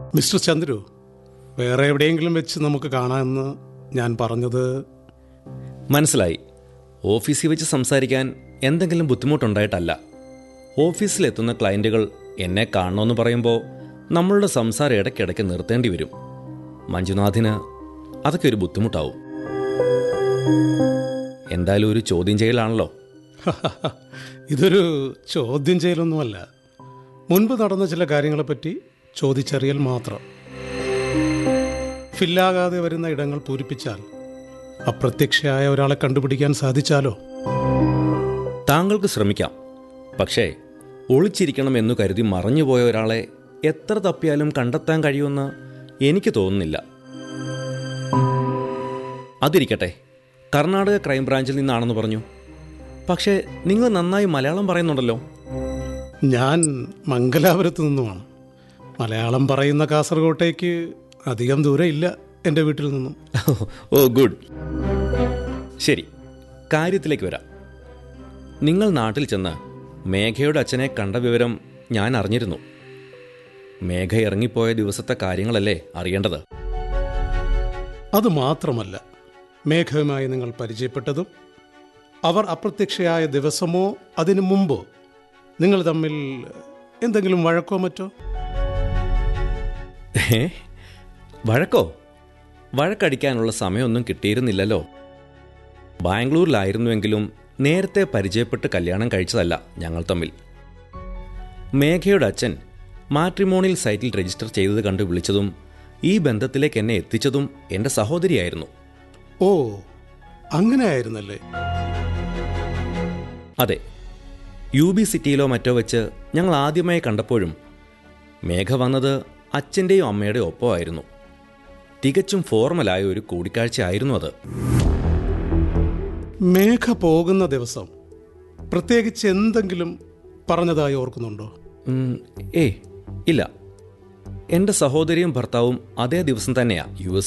mister Chandru വേറെ എവിടെയെങ്കിലും വെച്ച് നമുക്ക് കാണാമെന്ന് ഞാൻ പറഞ്ഞത് മനസ്സിലായി ഓഫീസിൽ വെച്ച് സംസാരിക്കാൻ എന്തെങ്കിലും ബുദ്ധിമുട്ടുണ്ടായിട്ടല്ല ഓഫീസിലെത്തുന്ന ക്ലയൻറ്റുകൾ എന്നെ കാണണമെന്ന് പറയുമ്പോൾ നമ്മളുടെ സംസാരം ഇടയ്ക്കിടയ്ക്ക് നിർത്തേണ്ടി വരും മഞ്ജുനാഥിന് അതൊക്കെ ഒരു ബുദ്ധിമുട്ടാവും എന്തായാലും ഒരു ചോദ്യം ചെയ്യലാണല്ലോ ഇതൊരു ചോദ്യം ചെയ്യലൊന്നുമല്ല മുൻപ് നടന്ന ചില കാര്യങ്ങളെപ്പറ്റി ചോദിച്ചറിയൽ മാത്രം ഫില്ലാകാതെ വരുന്ന ഇടങ്ങൾ പൂരിപ്പിച്ചാൽ അപ്രത്യക്ഷയായ ഒരാളെ കണ്ടുപിടിക്കാൻ സാധിച്ചാലോ താങ്കൾക്ക് ശ്രമിക്കാം പക്ഷേ ഒളിച്ചിരിക്കണം എന്നു കരുതി മറഞ്ഞുപോയ ഒരാളെ എത്ര തപ്പിയാലും കണ്ടെത്താൻ കഴിയുമെന്ന് എനിക്ക് തോന്നുന്നില്ല അതിരിക്കട്ടെ കർണാടക ക്രൈംബ്രാഞ്ചിൽ നിന്നാണെന്ന് പറഞ്ഞു പക്ഷേ നിങ്ങൾ നന്നായി മലയാളം പറയുന്നുണ്ടല്ലോ ഞാൻ മംഗലാപുരത്ത് നിന്നുമാണ് മലയാളം പറയുന്ന കാസർഗോട്ടേക്ക് അധികം ദൂരം ഇല്ല എൻ്റെ വീട്ടിൽ നിന്നും ഓ ഗുഡ് ശരി കാര്യത്തിലേക്ക് വരാം നിങ്ങൾ നാട്ടിൽ ചെന്ന് മേഘയുടെ അച്ഛനെ കണ്ട വിവരം ഞാൻ അറിഞ്ഞിരുന്നു മേഘ ഇറങ്ങിപ്പോയ ദിവസത്തെ കാര്യങ്ങളല്ലേ അറിയേണ്ടത് അത് മാത്രമല്ല മേഘവുമായി നിങ്ങൾ പരിചയപ്പെട്ടതും അവർ അപ്രത്യക്ഷയായ ദിവസമോ അതിനു മുമ്പോ നിങ്ങൾ തമ്മിൽ എന്തെങ്കിലും വഴക്കോ മറ്റോ ഏ വഴക്കോ വഴക്കടിക്കാനുള്ള സമയമൊന്നും കിട്ടിയിരുന്നില്ലല്ലോ ബാംഗ്ലൂരിലായിരുന്നുവെങ്കിലും നേരത്തെ പരിചയപ്പെട്ട് കല്യാണം കഴിച്ചതല്ല ഞങ്ങൾ തമ്മിൽ മേഘയുടെ അച്ഛൻ മാട്രിമോണിയൽ സൈറ്റിൽ രജിസ്റ്റർ ചെയ്തത് കണ്ട് വിളിച്ചതും ഈ ബന്ധത്തിലേക്ക് എന്നെ എത്തിച്ചതും എൻ്റെ സഹോദരിയായിരുന്നു ഓ അങ്ങനെ ആയിരുന്നല്ലേ അതെ യു ബി സിറ്റിയിലോ മറ്റോ വെച്ച് ഞങ്ങൾ ആദ്യമായി കണ്ടപ്പോഴും മേഘ വന്നത് അച്ഛൻ്റെയും അമ്മയുടെയും ഒപ്പമായിരുന്നു തികച്ചും ഫോർമലായ ഒരു കൂടിക്കാഴ്ച ആയിരുന്നു അത് മേഘ പോകുന്ന ദിവസം പ്രത്യേകിച്ച് എന്തെങ്കിലും പറഞ്ഞതായി ഓർക്കുന്നുണ്ടോ ഉം, ഏയ് ഇല്ല എൻ്റെ സഹോദരിയും ഭർത്താവും അതേ ദിവസം തന്നെയാ യു എസ്